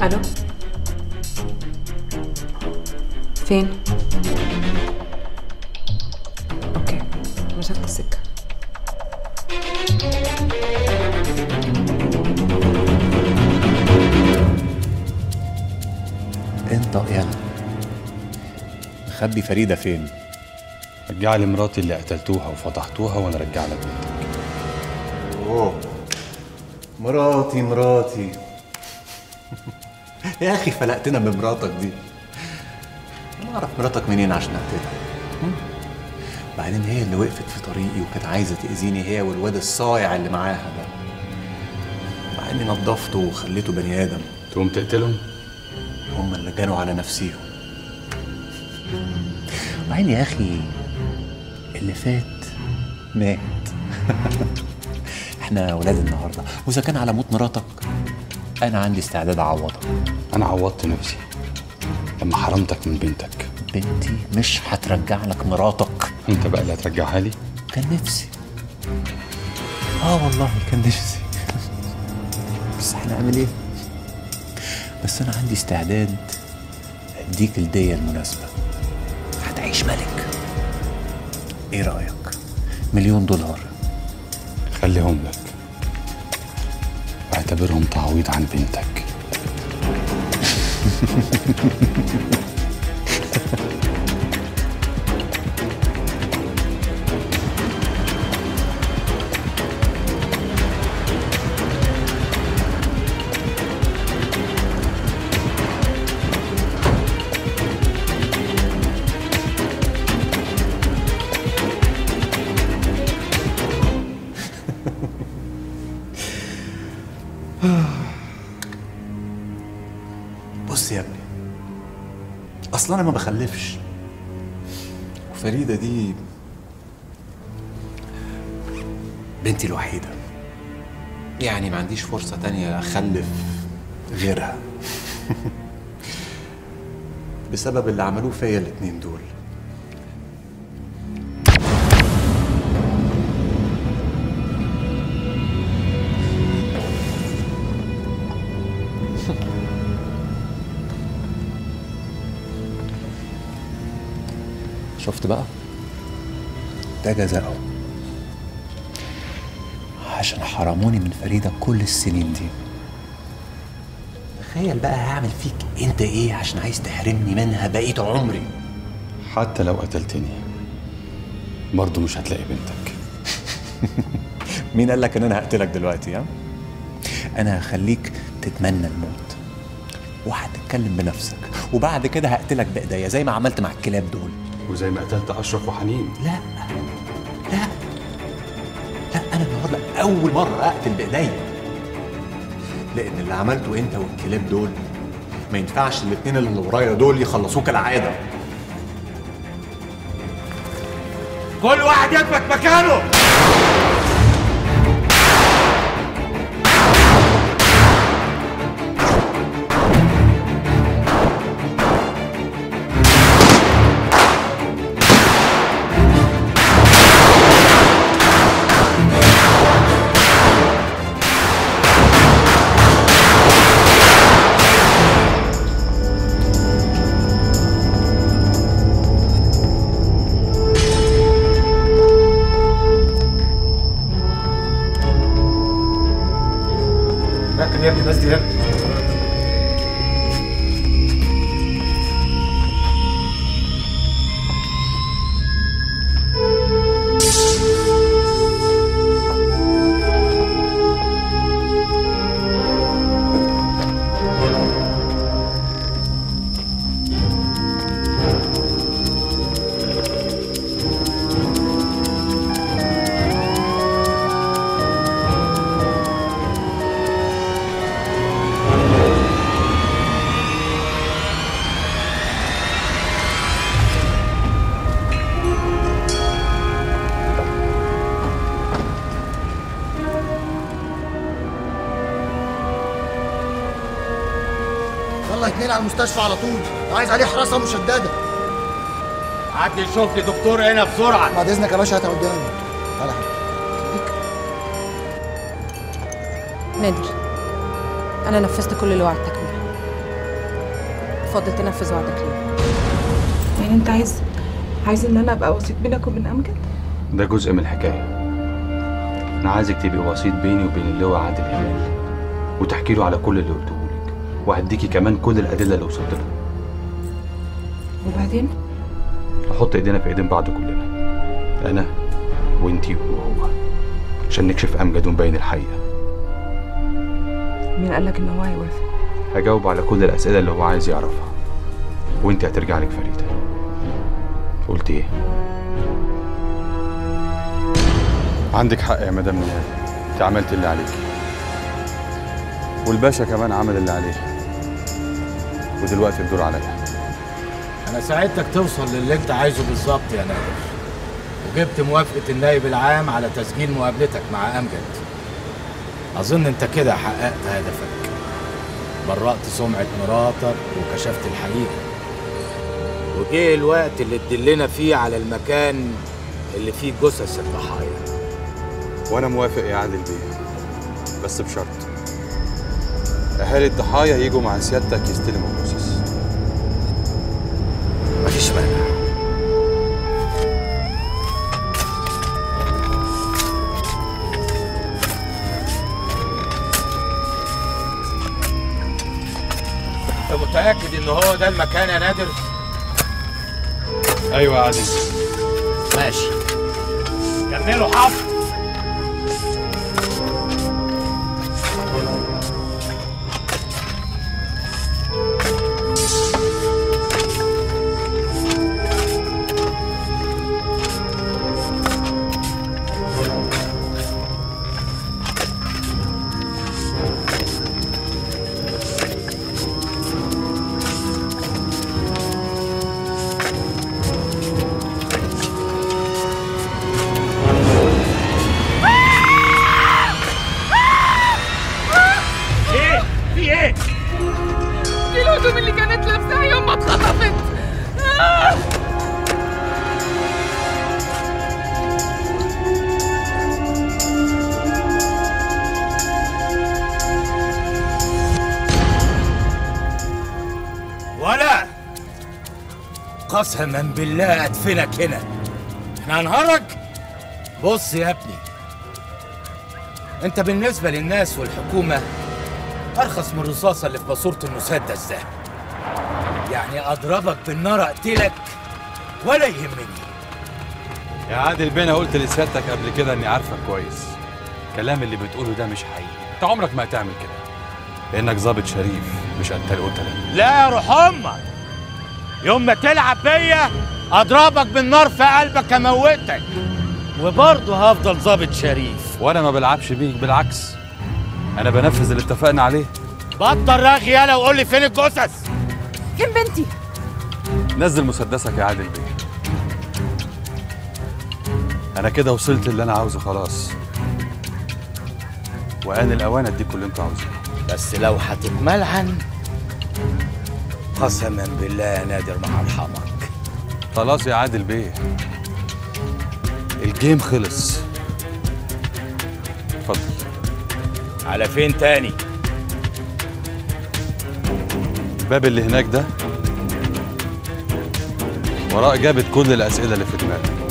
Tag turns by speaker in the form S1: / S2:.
S1: الو فين اوكي مسكت السكه
S2: انت يلا مخبي فريده فين
S3: رجع لي مراتي اللي قتلتوها وفضحتوها وانا رجع لك بنتك
S2: اوه مراتي مراتي يا اخي فلقتنا بمراتك دي انا اعرف مراتك منين عشان اقتلها هم؟ بعدين هي اللي وقفت في طريقي وكانت عايزه تاذيني هي والواد الصايع اللي معاها ده مع اني نضفته وخليته بني ادم
S3: تقوم تقتلهم
S2: هم اللي جانوا على نفسيهم وبعدين يا اخي اللي فات مات احنا ولاد النهارده واذا كان على موت مراتك انا عندي استعداد اعوضك
S3: انا عوضت نفسي لما حرمتك من بنتك
S2: بنتي مش هترجع لك مراتك
S3: انت بقى اللي هترجعها لي
S2: كان نفسي اه والله كان نفسي بس هنعمل ايه بس انا عندي استعداد اديك الدية المناسبة هتعيش ملك ايه رأيك مليون دولار
S3: خليهم لك واعتبرهم تعويض عن بنتك
S2: بص يا ابني اصلا انا ما بخلفش وفريده دي بنتي الوحيده يعني ما عنديش فرصه تانية اخلف غيرها بسبب اللي عملوه فيا الاتنين دول شفت بقى ده جزاؤه عشان حرموني من فريدة كل السنين دي تخيل بقى هعمل فيك انت ايه عشان عايز تحرمني منها بقية عمري
S3: حتى لو قتلتني برضه مش هتلاقي بنتك
S2: مين قال لك ان انا هقتلك دلوقتي ها انا هخليك تتمنى الموت وهتتكلم بنفسك وبعد كده هقتلك بايديا زي ما عملت مع الكلاب دول
S3: وزي ما قتلت اشرف وحنين
S2: لا لا لا انا النهارده اول مره اقتل بايديا لان اللي عملته انت والكلاب دول ما ينفعش الاتنين اللي ورايا دول يخلصوك كالعاده كل واحد يثبت مكانه
S4: ركب يا ابني الناس دي هنا
S5: يلا اتنين على المستشفى على طول عايز عليه حراسه مشدده
S4: عدي شوف لي دكتور هنا بسرعه
S5: بعد اذنك يا باشا هات قدامي تعالى
S1: نادر انا نفذت كل اللي وعدتك بيه
S6: فاضل تنفذ وعدك ليه
S1: يعني انت عايز عايز ان انا ابقى وسيط بينك وبين امجد
S3: ده جزء من الحكايه انا عايزك تبقي وسيط بيني وبين اللواء عادل امام وتحكي له على كل اللي قلته لك وهديكي كمان كل الادله اللي وصلت لها
S1: وبعدين
S3: نحط ايدينا في ايدين بعض كلنا انا وانتي وهو عشان نكشف امجد ونبين الحقيقه
S1: مين قالك ان هو هيوافق
S3: هجاوب على كل الاسئله اللي هو عايز يعرفها وانت هترجع لك فريده قلت ايه عندك حق يا مدام نهاد انت عملت اللي عليك والباشا كمان عمل اللي عليه ودلوقتي الدور عليا
S4: انا ساعدتك توصل للي انت عايزه بالظبط يا نادر وجبت موافقة النائب العام على تسجيل مقابلتك مع امجد اظن انت كده حققت هدفك برأت سمعة مراتك وكشفت الحقيقة وجه الوقت اللي تدلنا فيه على المكان اللي فيه جثث الضحايا
S3: وانا موافق يا عادل بيه بس بشرط اهالي الضحايا يجوا مع سيادتك يستلموا الجثث
S4: مفيش مانع انت متأكد ان هو ده المكان يا نادر؟
S3: ايوه يا عادل
S4: ماشي كملوا حفر ايه؟ في ايه؟
S1: دي الهدوم اللي كانت لابساها يوم ما اتخطفت آه!
S4: ولا قسما بالله ادفنك هنا احنا هنهرج بص يا ابني انت بالنسبة للناس والحكومة ارخص من الرصاصة اللي في ماسورة المسدس ده يعني اضربك بالنار اقتلك ولا يهمني
S3: يا عادل بيه انا قلت لسيادتك قبل كده اني عارفك كويس الكلام اللي بتقوله ده مش حقيقي انت عمرك ما هتعمل كده لانك ظابط شريف مش قتال قتله
S4: لا يا روح امك يوم ما تلعب بيا اضربك بالنار في قلبك اموتك وبرضه هفضل ظابط شريف
S3: وانا ما بلعبش بيك بالعكس انا بنفذ اللي اتفقنا عليه
S4: بطل رغي يالا وقول لي فين الجثث
S6: فين بنتي
S3: نزل مسدسك يا عادل بيه انا كده وصلت اللي انا عاوزه خلاص وان الاوان اديكوا اللي انتوا عاوزينه
S4: بس لو هتتملعن قسما بالله يا نادر ما هرحمك
S3: خلاص يا عادل بيه الجيم خلص اتفضل
S4: على فين تاني
S3: الباب اللي هناك ده وراه اجابه كل الاسئله اللي في دماغك